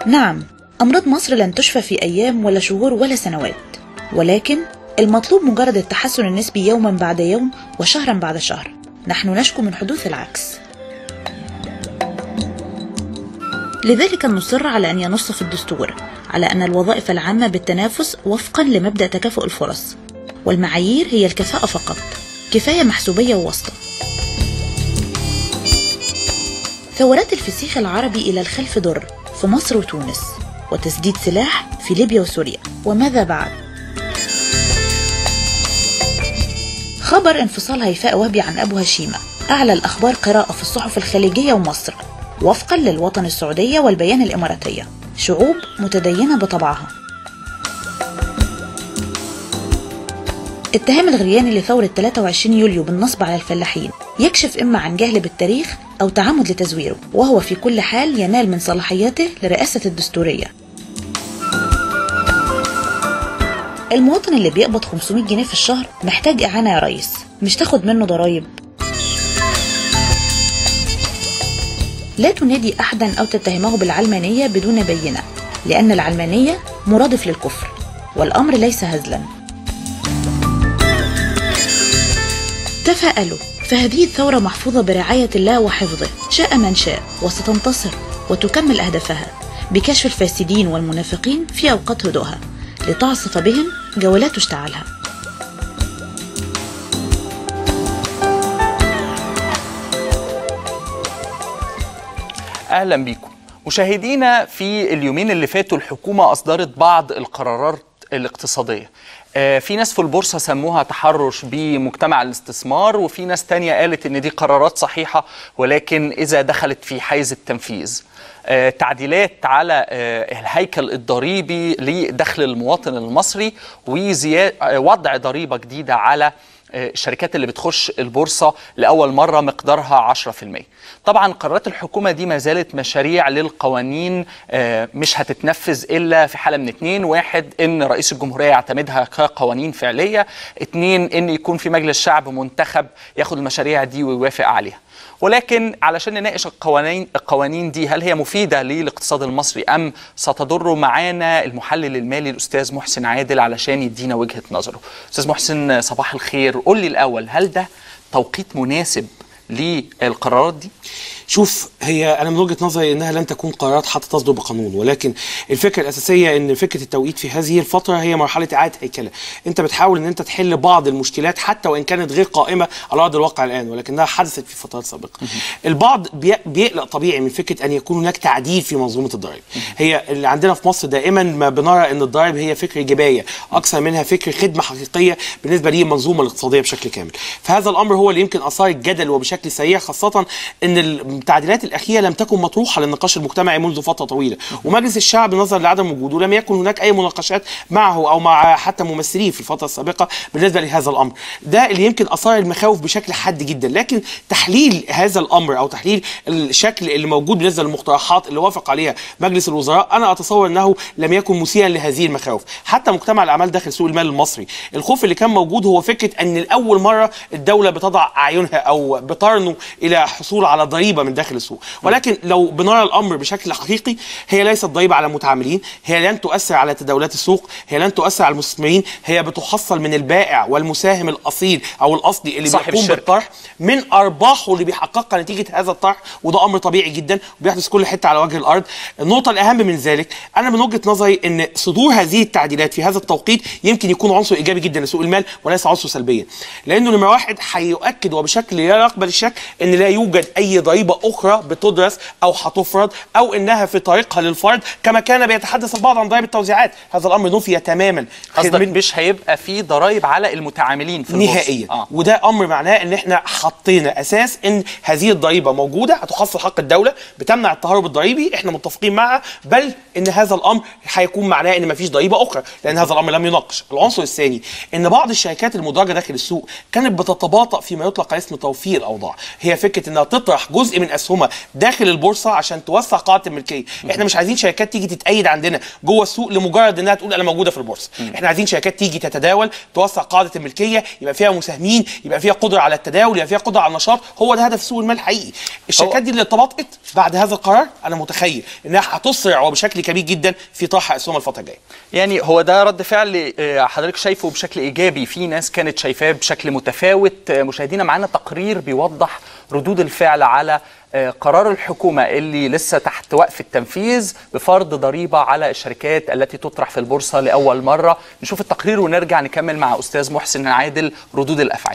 نعم أمراض مصر لن تشفى في أيام ولا شهور ولا سنوات ولكن المطلوب مجرد التحسن النسبي يوما بعد يوم وشهرا بعد شهر نحن نشكو من حدوث العكس لذلك نصر على أن ينص في الدستور على أن الوظائف العامة بالتنافس وفقا لمبدأ تكافؤ الفرص والمعايير هي الكفاءة فقط كفاية محسوبية وواسطة ثورات الفسيخ العربي إلى الخلف ضر في مصر وتونس وتسديد سلاح في ليبيا وسوريا وماذا بعد؟ خبر انفصال هيفاء وهبي عن أبو هشيمة أعلى الأخبار قراءة في الصحف الخليجية ومصر وفقا للوطن السعودية والبيان الإماراتية شعوب متدينة بطبعها اتهام الغرياني لثورة 23 يوليو بالنصب على الفلاحين يكشف إما عن جهل بالتاريخ أو تعمد لتزويره وهو في كل حال ينال من صلاحياته لرئاسة الدستورية المواطن اللي بيقبض 500 جنيه في الشهر محتاج إعانة يا ريس مش تاخد منه ضرايب لا تنادي أحدا أو تتهمه بالعلمانية بدون بينة لأن العلمانية مرادف للكفر والأمر ليس هزلا تفاءلوا فهذه الثورة محفوظة برعاية الله وحفظه شاء من شاء وستنتصر وتكمل أهدافها بكشف الفاسدين والمنافقين في أوقات هدوءها لتعصف بهم جولات اشتعالها اهلا بيكم مشاهدينا في اليومين اللي فاتوا الحكومه اصدرت بعض القرارات الاقتصاديه آه، في ناس في البورصه سموها تحرش بمجتمع الاستثمار وفي ناس تانية قالت ان دي قرارات صحيحه ولكن اذا دخلت في حيز التنفيذ آه، تعديلات على آه، الهيكل الضريبي لدخل المواطن المصري ووضع ضريبه جديده على الشركات اللي بتخش البورصة لأول مرة مقدارها 10% طبعا قرارات الحكومة دي ما زالت مشاريع للقوانين آه، مش هتتنفذ إلا في حالة من اتنين واحد إن رئيس الجمهورية يعتمدها كقوانين فعلية اتنين إن يكون في مجلس شعب منتخب ياخد المشاريع دي ويوافق عليها ولكن علشان نناقش القوانين القوانين دي هل هي مفيده للاقتصاد المصري ام ستضر معانا المحلل المالي الاستاذ محسن عادل علشان يدينا وجهه نظره. استاذ محسن صباح الخير قول لي الاول هل ده توقيت مناسب للقرارات دي؟ شوف هي انا من وجهه نظري انها لن تكون قرارات حتى تصدر بقانون ولكن الفكره الاساسيه ان فكره التوقيت في هذه الفتره هي مرحله اعاده هيكله انت بتحاول ان انت تحل بعض المشكلات حتى وان كانت غير قائمه على ارض الواقع الان ولكنها حدثت في فترات سابقه البعض بي- بيقلق طبيعي من فكره ان يكون هناك تعديل في منظومه الضرائب هي اللي عندنا في مصر دائما ما بنرى ان الضرائب هي فكر جبايه اكثر منها فكر خدمه حقيقيه بالنسبه للمنظومه الاقتصاديه بشكل كامل فهذا الامر هو اللي يمكن اثار الجدل وبشكل سريع خاصه ان التعديلات الاخيره لم تكن مطروحه للنقاش المجتمعي منذ فتره طويله ومجلس الشعب نظرا لعدم وجوده لم يكن هناك اي مناقشات معه او مع حتى ممثليه في الفتره السابقه بالنسبه لهذا الامر ده اللي يمكن اثار المخاوف بشكل حاد جدا لكن تحليل هذا الامر او تحليل الشكل اللي موجود بالنسبه للمقترحات اللي وافق عليها مجلس الوزراء انا اتصور انه لم يكن مثيرا لهذه المخاوف حتى مجتمع الاعمال داخل سوق المال المصري الخوف اللي كان موجود هو فكره ان لاول مره الدوله بتضع اعينها او بترنو الى حصول على ضريبه من داخل السوق ولكن لو بنرى الامر بشكل حقيقي هي ليست ضريبه على المتعاملين هي لن تؤثر على تداولات السوق هي لن تؤثر على المستثمرين هي بتحصل من البائع والمساهم الاصيل او الاصلي اللي صاحب بيقوم الشركة. بالطرح من ارباحه اللي بيحققها نتيجه هذا الطرح وده امر طبيعي جدا وبيحدث كل حته على وجه الارض النقطه الاهم من ذلك انا من وجهه نظري ان صدور هذه التعديلات في هذا التوقيت يمكن يكون عنصر ايجابي جدا لسوق المال وليس عنصر سلبيا لانه نمره واحد هيؤكد وبشكل لا يقبل الشك ان لا يوجد اي ضريبه اخرى بتدرس او هتفرض او انها في طريقها للفرض كما كان بيتحدث البعض عن ضرائب التوزيعات هذا الامر نفي تماما قصدك من- مش هيبقى في ضرائب على المتعاملين في البورصة. نهائيا آه. وده امر معناه ان احنا حطينا اساس ان هذه الضريبه موجوده هتحصل حق الدوله بتمنع التهرب الضريبي احنا متفقين معها بل ان هذا الامر هيكون معناه ان مفيش ضريبه اخرى لان هذا الامر لم يناقش العنصر الثاني ان بعض الشركات المدرجه داخل السوق كانت بتتباطأ فيما يطلق على اسم توفير الاوضاع هي فكره انها تطرح جزء من اسهمها داخل البورصه عشان توسع قاعده الملكيه احنا مش عايزين شركات تيجي تتأيد عندنا جوه السوق لمجرد انها تقول انا موجوده في البورصه احنا عايزين شركات تيجي تتداول توسع قاعده الملكيه يبقى فيها مساهمين يبقى فيها قدره على التداول يبقى فيها قدره على النشاط هو ده هدف سوق المال الحقيقي الشركات دي اللي اتطبقت بعد هذا القرار انا متخيل انها هتسرع وبشكل كبير جدا في طرح اسهمها الفتره الجايه يعني هو ده رد فعل آه، حضرتك شايفه بشكل ايجابي في ناس كانت شايفاه بشكل متفاوت آه، مشاهدينا معانا تقرير بيوضح ردود الفعل على آه، قرار الحكومه اللي لسه تحت وقف التنفيذ بفرض ضريبه على الشركات التي تطرح في البورصه لاول مره نشوف التقرير ونرجع نكمل مع استاذ محسن عادل ردود الافعال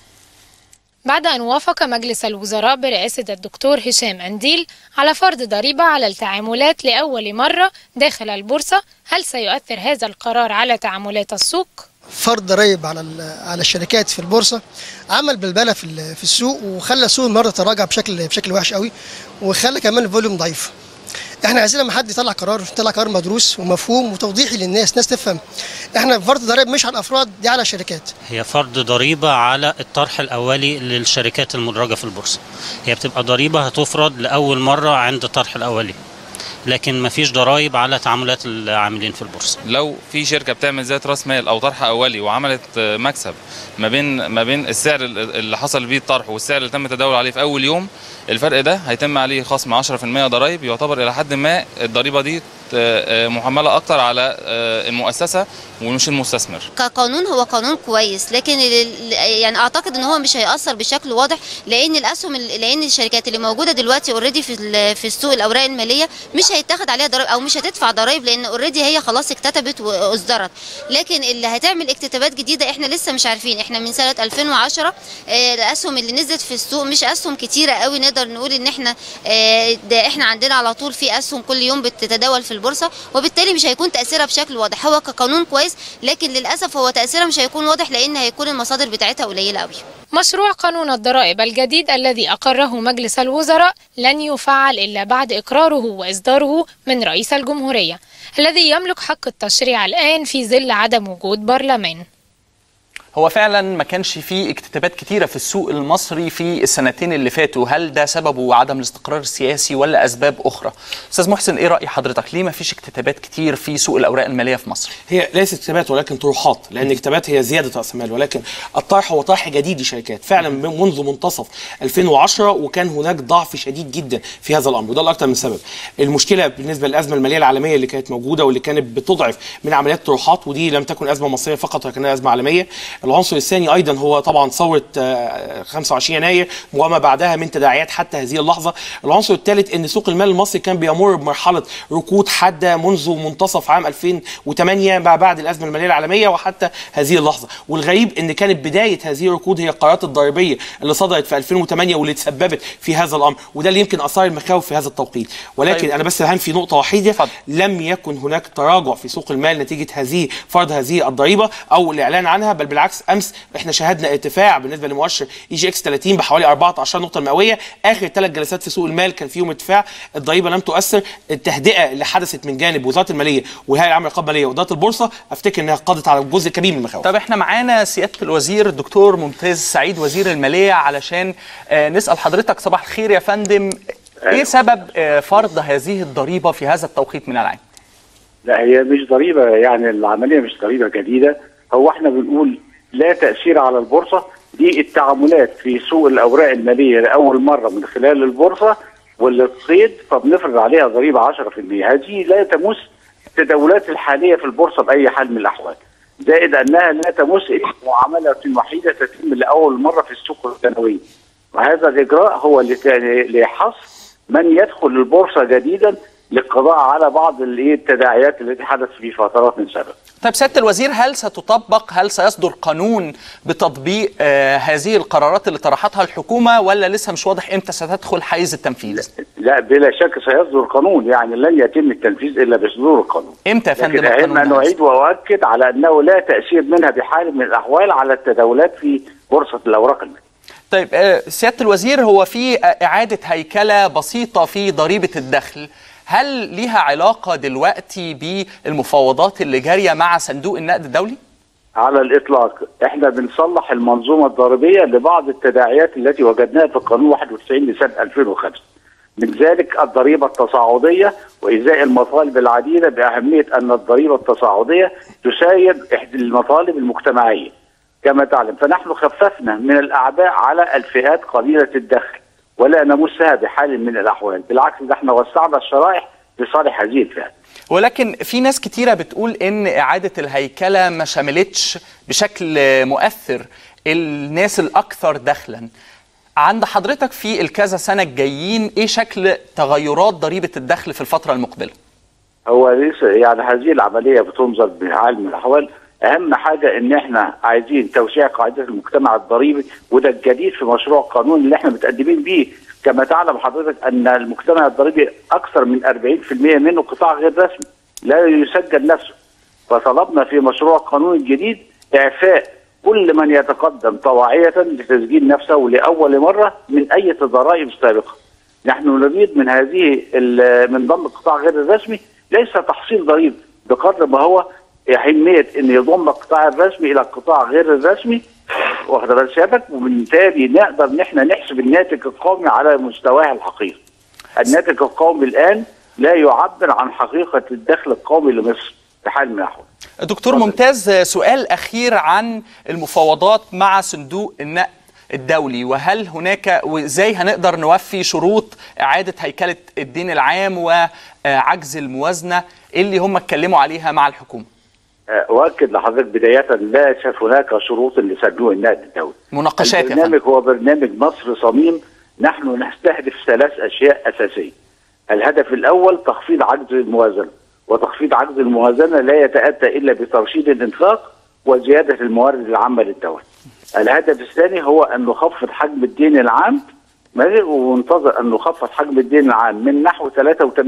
بعد أن وافق مجلس الوزراء برئاسة الدكتور هشام أنديل على فرض ضريبة على التعاملات لأول مرة داخل البورصة هل سيؤثر هذا القرار على تعاملات السوق؟ فرض ضرائب على ال- على الشركات في البورصه عمل بلبله في ال- في السوق وخلى السوق النهارده تراجع بشكل بشكل وحش قوي وخلى كمان الفوليوم ضعيف احنا عايزين لما حد يطلع قرار يطلع قرار مدروس ومفهوم وتوضيحي للناس ناس تفهم احنا فرض ضرائب مش على الافراد دي على الشركات هي فرض ضريبة على الطرح الأولي للشركات المدرجة في البورصة هي بتبقى ضريبة هتفرض لأول مرة عند الطرح الأولي لكن مفيش ضرائب على تعاملات العاملين في البورصة لو في شركه بتعمل ذات راس مال او طرح اولي وعملت آه، مكسب ما بين ما بين السعر ال- اللي حصل بيه الطرح والسعر اللي تم التداول عليه في اول يوم الفرق ده هيتم عليه خصم 10% ضرائب يعتبر الى حد ما الضريبه دي آه، آه، محمله اكتر على آه، المؤسسه ومش المستثمر كقانون هو قانون كويس لكن ال- يعني اعتقد ان هو مش هيأثر بشكل واضح لان الاسهم لان الشركات اللي موجوده دلوقتي اوريدي في ال- في السوق الاوراق الماليه مش هيتاخد عليها ضرائب او مش هتدفع ضرائب لان اوريدي هي خلاص اكتتبت واصدرت لكن اللي هتعمل اكتتابات جديده احنا لسه مش عارفين احنا من سنه 2010 آه، الاسهم اللي نزلت في السوق مش اسهم كتيره قوي نقدر نقول ان احنا آه، ده احنا عندنا على طول في اسهم كل يوم بتتداول في البورصه وبالتالي مش هيكون تاثيرها بشكل واضح هو كقانون كويس لكن للاسف هو تاثيرها مش هيكون واضح لان هيكون المصادر بتاعتها قليله قوي مشروع قانون الضرائب الجديد الذي أقره مجلس الوزراء لن يفعل إلا بعد إقراره وإصداره من رئيس الجمهورية الذي يملك حق التشريع الآن في ظل عدم وجود برلمان هو فعلا ما كانش فيه اكتتابات كتيره في السوق المصري في السنتين اللي فاتوا هل ده سببه عدم الاستقرار السياسي ولا اسباب اخرى استاذ محسن ايه راي حضرتك ليه ما فيش اكتتابات كتير في سوق الاوراق الماليه في مصر هي ليست اكتتابات ولكن طروحات لان الاكتتابات هي زياده راس مال ولكن الطرح هو طرح جديد لشركات فعلا من- منذ منتصف 2010 وكان هناك ضعف شديد جدا في هذا الامر وده لاكثر من سبب المشكله بالنسبه للازمه الماليه العالميه اللي كانت موجوده واللي كانت بتضعف من عمليات الطروحات ودي لم تكن ازمه مصريه فقط ولكنها ازمه عالميه العنصر الثاني ايضا هو طبعا ثوره آه، 25 يناير وما بعدها من تداعيات حتى هذه اللحظه العنصر الثالث ان سوق المال المصري كان بيمر بمرحله ركود حاده منذ منتصف عام 2008 ما بعد الازمه الماليه العالميه وحتى هذه اللحظه والغريب ان كانت بدايه هذه الركود هي القرارات الضريبيه اللي صدرت في 2008 واللي تسببت في هذا الامر وده اللي يمكن اثار المخاوف في هذا التوقيت ولكن طيب. انا بس هام في نقطه وحيده اتفضل. لم يكن هناك تراجع في سوق المال نتيجه هذه فرض هذه الضريبه او الاعلان عنها بل بالعكس امس احنا شاهدنا ارتفاع بالنسبه لمؤشر اي جي اكس 30 بحوالي 14 نقطه مئويه اخر ثلاث جلسات في سوق المال كان فيهم ارتفاع الضريبه لم تؤثر التهدئه اللي حدثت من جانب وزاره الماليه وهيئه العامه للرقابه الماليه واداره البورصه افتكر انها قضت على جزء كبير من المخاوف طب احنا معانا سياده الوزير الدكتور ممتاز سعيد وزير الماليه علشان آه، نسال حضرتك صباح الخير يا فندم ايه سبب آه، فرض هذه الضريبه في هذا التوقيت من العام لا هي مش ضريبة يعني العملية مش ضريبة جديدة هو احنا بنقول لا تأثير على البورصة دي التعاملات في سوق الأوراق المالية لأول مرة من خلال البورصة واللي تصيد فبنفرض عليها ضريبة 10% هذه لا تمس التداولات الحالية في البورصة بأي حال من الأحوال زائد أنها لا تمس إلا معاملة وحيدة تتم لأول مرة في السوق السنوي وهذا الإجراء هو لت- لحصر من يدخل البورصة جديدا للقضاء على بعض الإيه التداعيات التي حدثت في فترات من سابقة طيب سياده الوزير هل ستطبق هل سيصدر قانون بتطبيق آه هذه القرارات اللي طرحتها الحكومه ولا لسه مش واضح امتى ستدخل حيز التنفيذ لا بلا شك سيصدر قانون يعني لن يتم التنفيذ الا بصدور القانون امتى يا فندم لكن اهم القانون ان ده اعيد واؤكد على انه لا تاثير منها بحال من الاحوال على التداولات في بورصه الاوراق الماليه طيب آه، سيادة الوزير هو في آه، إعادة هيكلة بسيطة في ضريبة الدخل هل ليها علاقة دلوقتي بالمفاوضات اللي جارية مع صندوق النقد الدولي؟ على الاطلاق احنا بنصلح المنظومه الضريبيه لبعض التداعيات التي وجدناها في القانون 91 لسنه 2005 من ذلك الضريبه التصاعديه وازاء المطالب العديده باهميه ان الضريبه التصاعديه تسايد احدى المطالب المجتمعيه كما تعلم فنحن خففنا من الاعباء على الفئات قليله الدخل ولا نمسها بحال من الاحوال بالعكس ده احنا وسعنا الشرائح لصالح هذه الفئات ولكن في ناس كتيرة بتقول إن إعادة الهيكلة ما شملتش بشكل مؤثر الناس الأكثر دخلا عند حضرتك في الكذا سنة الجايين إيه شكل تغيرات ضريبة الدخل في الفترة المقبلة؟ هو ليس يعني هذه العمليه بتنظر بحال من الاحوال اهم حاجه ان احنا عايزين توسيع قاعده المجتمع الضريبي وده الجديد في مشروع القانون اللي احنا متقدمين بيه كما تعلم حضرتك ان المجتمع الضريبي اكثر من 40% منه قطاع غير رسمي لا يسجل نفسه فطلبنا في مشروع القانون الجديد اعفاء كل من يتقدم طواعيه لتسجيل نفسه لاول مره من اي ضرائب سابقه نحن نريد من هذه ال- من ضمن القطاع غير الرسمي ليس تحصيل ضريبي بقدر ما هو أهمية أن يضم القطاع الرسمي إلى القطاع غير الرسمي واخد بال سيادتك وبالتالي نقدر ان احنا نحسب الناتج القومي على مستواه الحقيقي. الناتج القومي الان لا يعبر عن حقيقه الدخل القومي لمصر في حال من الاحوال. دكتور ممتاز سؤال أخير عن المفاوضات مع صندوق النقد الدولي وهل هناك وازاي هنقدر نوفي شروط إعادة هيكلة الدين العام وعجز الموازنة اللي هم اتكلموا عليها مع الحكومة أؤكد لحضرتك بداية لا شاف هناك شروط لصندوق النقد الدولي. مناقشات يا فندم البرنامج هو برنامج مصر صميم نحن نستهدف ثلاث أشياء أساسية. الهدف الأول تخفيض عجز الموازنة وتخفيض عجز الموازنة لا يتأتى إلا بترشيد الإنفاق وزيادة الموارد العامة للدولة. الهدف الثاني هو أن نخفض حجم الدين العام ماشي؟ وننتظر أن نخفض حجم الدين العام من نحو 83%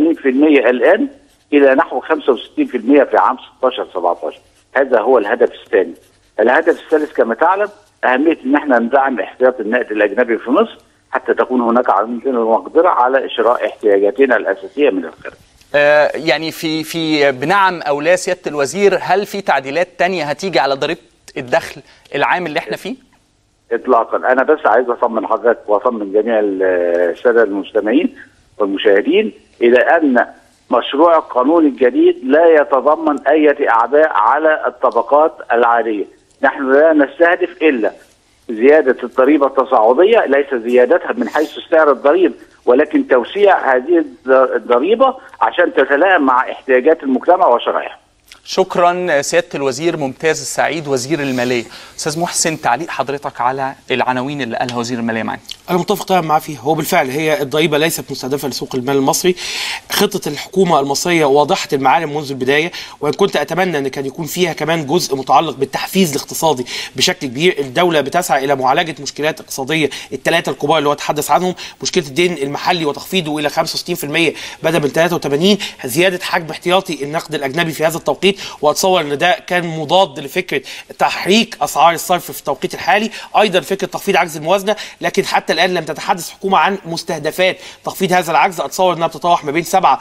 الآن إلى نحو 65% في عام 16 17 هذا هو الهدف الثاني. الهدف الثالث كما تعلم أهمية أن احنا ندعم احتياط النقد الأجنبي في مصر حتى تكون هناك عندنا المقدرة على إشراء احتياجاتنا الأساسية من الخارج. آه، يعني في في بنعم او لا سياده الوزير هل في تعديلات تانية هتيجي على ضريبه الدخل العام اللي احنا فيه؟ اطلاقا انا بس عايز اطمن حضرتك واطمن جميع الساده المستمعين والمشاهدين الى ان مشروع القانون الجديد لا يتضمن اي اعباء على الطبقات العاليه نحن لا نستهدف الا زياده الضريبه التصاعديه ليس زيادتها من حيث سعر الضريب ولكن توسيع هذه الضريبه عشان تتلائم مع احتياجات المجتمع وشرائحه شكرا سياده الوزير ممتاز السعيد وزير الماليه استاذ محسن تعليق حضرتك على العناوين اللي قالها وزير الماليه معانا انا متفق تماما معاه فيها هو بالفعل هي الضريبه ليست مستهدفه لسوق المال المصري خطه الحكومه المصريه واضحه المعالم منذ البدايه وان كنت اتمنى ان كان يكون فيها كمان جزء متعلق بالتحفيز الاقتصادي بشكل كبير الدوله بتسعى الى معالجه مشكلات اقتصاديه الثلاثه الكبار اللي هو اتحدث عنهم مشكله الدين المحلي وتخفيضه الى 65% بدل من 83 زياده حجم احتياطي النقد الاجنبي في هذا التوقيت واتصور ان ده كان مضاد لفكره تحريك اسعار الصرف في التوقيت الحالي ايضا فكره تخفيض عجز الموازنه لكن حتى الان لم تتحدث الحكومه عن مستهدفات تخفيض هذا العجز اتصور انها بتتراوح ما بين 7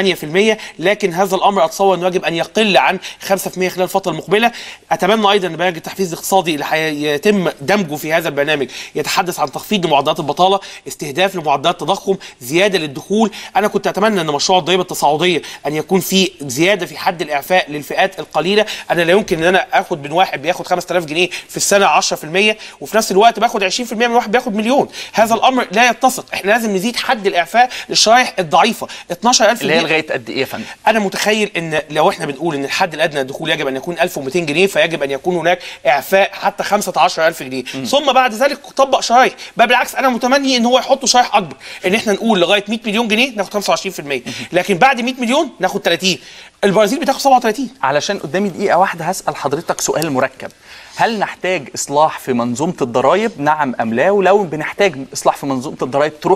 و8% لكن هذا الامر اتصور انه يجب ان يقل عن 5% خلال الفتره المقبله اتمنى ايضا ان برنامج التحفيز الاقتصادي اللي هيتم دمجه في هذا البرنامج يتحدث عن تخفيض لمعدلات البطاله استهداف لمعدلات التضخم زياده للدخول انا كنت اتمنى ان مشروع الضريبه التصاعديه ان يكون في زياده في حد الاعفاء للفئات القليله انا لا يمكن ان انا اخد من واحد بياخد 5000 جنيه في السنه 10% وفي نفس الوقت باخد 20% من واحد بياخد مليون هذا الامر لا يتسق احنا لازم نزيد حد الاعفاء للشرائح الضعيفه 12000 اللي هي جنيه لغايه قد ايه يا فندم؟ انا متخيل ان لو احنا بنقول ان الحد الادنى للدخول يجب ان يكون 1200 جنيه فيجب ان يكون هناك اعفاء حتى 15000 جنيه ثم بعد ذلك طبق شرايح بل بالعكس انا متمني ان هو يحطوا شرايح اكبر ان احنا نقول لغايه 100 مليون جنيه ناخد 25% لكن بعد 100 مليون ناخد 30 البرازيل بتاخد 37 علشان قدامي دقيقه واحده هسال حضرتك سؤال مركب هل نحتاج اصلاح في منظومه الضرائب نعم ام لا ولو بنحتاج اصلاح في منظومه الضرائب تروح فين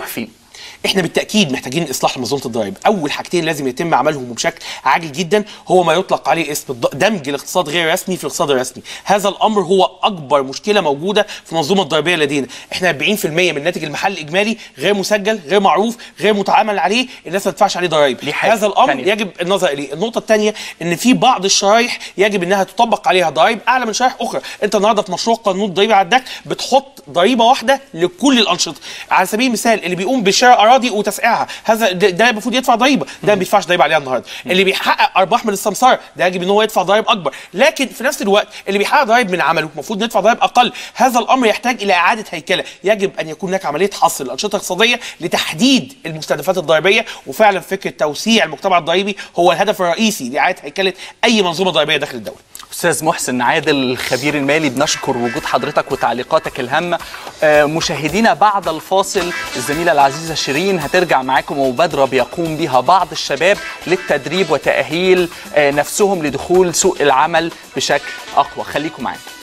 احنا بالتاكيد محتاجين اصلاح لمنظومه الضرائب اول حاجتين لازم يتم عملهم وبشكل عاجل جدا هو ما يطلق عليه اسم الض- دمج الاقتصاد غير الرسمي في الاقتصاد الرسمي هذا الامر هو اكبر مشكله موجوده في المنظومه الضريبيه لدينا احنا 40% من الناتج المحلي الاجمالي غير مسجل غير معروف غير متعامل عليه الناس ما تدفعش عليه ضرائب دي حاجة هذا الامر تانية. يجب النظر اليه النقطه الثانيه ان في بعض الشرايح يجب انها تطبق عليها ضرائب اعلى من شرائح اخرى انت النهارده في مشروع قانون الضريبه على الدخل بتحط ضريبه واحده لكل الانشطه على سبيل المثال اللي بيقوم بشراء اراضي وتسعيرها هذا ده, ده المفروض يدفع ضريبه ده ما بيدفعش ضريبه عليها النهارده اللي بيحقق ارباح من السمسار ده يجب ان هو يدفع ضرائب اكبر لكن في نفس الوقت اللي بيحقق ضرائب من عمله المفروض ندفع ضرائب اقل هذا الامر يحتاج الى اعاده هيكله يجب ان يكون هناك عمليه حصر الانشطه الاقتصاديه لتحديد المستهدفات الضريبيه وفعلا فكره توسيع المجتمع الضريبي هو الهدف الرئيسي لاعاده هيكله اي منظومه ضريبيه داخل الدوله استاذ محسن عادل الخبير المالي بنشكر وجود حضرتك وتعليقاتك الهامه آه، مشاهدينا بعد الفاصل الزميله العزيزه شيرين هترجع معاكم مبادره بيقوم بها بعض الشباب للتدريب وتاهيل آه، نفسهم لدخول سوق العمل بشكل اقوى خليكم معانا